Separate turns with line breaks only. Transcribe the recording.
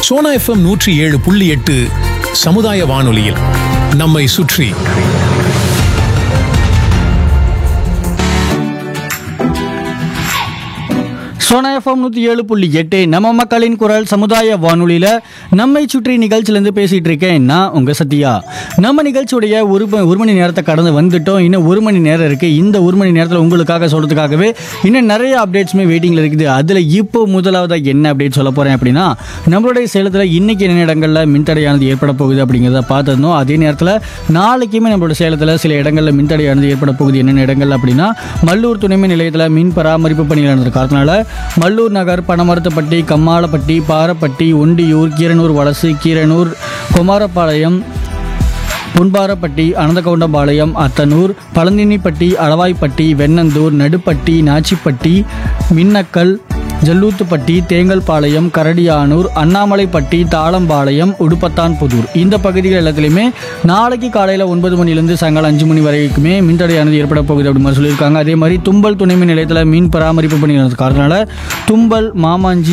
Sona FM நூற்றி ஏழு புள்ளி எட்டு சமுதாய வானொலியில் நம்மை சுற்றி
சோனா எஃப்எம் நூற்றி ஏழு புள்ளி எட்டு நம்ம மக்களின் குரல் சமுதாய வானொலியில் நம்மை சுற்றி நிகழ்ச்சியிலேருந்து பேசிகிட்டு இருக்கேன் நான் உங்கள் சத்யா நம்ம நிகழ்ச்சியுடைய ஒரு ப- ஒரு மணி நேரத்தை கடந்து வந்துட்டோம் இன்னும் ஒரு மணி நேரம் இருக்குது இந்த ஒரு மணி நேரத்தில் உங்களுக்காக சொல்கிறதுக்காகவே இன்னும் நிறைய அப்டேட்ஸுமே வெயிட்டிங்கில் இருக்குது அதில் இப்போ முதலாவதாக என்ன அப்டேட் சொல்ல போகிறேன் அப்படின்னா நம்மளுடைய சேலத்தில் இன்னைக்கு என்ன இடங்களில் மின்தடையானது ஏற்பட போகுது அப்படிங்கிறத பார்த்துருந்தோம் அதே நேரத்தில் நாளைக்குமே நம்மளோட சேலத்தில் சில இடங்களில் மின்தடையானது ஏற்பட போகுது என்னென்ன இடங்கள் அப்படின்னா மல்லூர் துணைமின் நிலையத்தில் மின் பராமரிப்பு பணிகள் நடந்த காரணத்தினால மல்லூர் நகர் பனமரத்துப்பட்டி கம்மாளப்பட்டி பாரப்பட்டி ஒண்டியூர் கீரனூர் வலசு கீரனூர் குமாரபாளையம் புன்பாரப்பட்டி அனந்தகவுண்டபாளையம் அத்தனூர் பழந்தினிப்பட்டி அளவாய்ப்பட்டி வெண்ணந்தூர் நடுப்பட்டி நாச்சிப்பட்டி மின்னக்கல் ஜல்லூத்துப்பட்டி தேங்கல்பாளையம் கரடியானூர் அண்ணாமலைப்பட்டி தாளம்பாளையம் உடுப்பத்தான் புதூர் இந்த பகுதிகள் எல்லாத்துலேயுமே நாளைக்கு காலையில் ஒன்பது மணிலேருந்து சாயங்காலம் அஞ்சு மணி வரைக்குமே மின்தடையானது ஏற்பட போகுது அப்படி மாதிரி சொல்லியிருக்காங்க அதே மாதிரி தும்பல் துணைமின் நிலையத்தில் மீன் பராமரிப்பு பணிகள் காரணத்தினால தும்பல் மாமாஞ்சி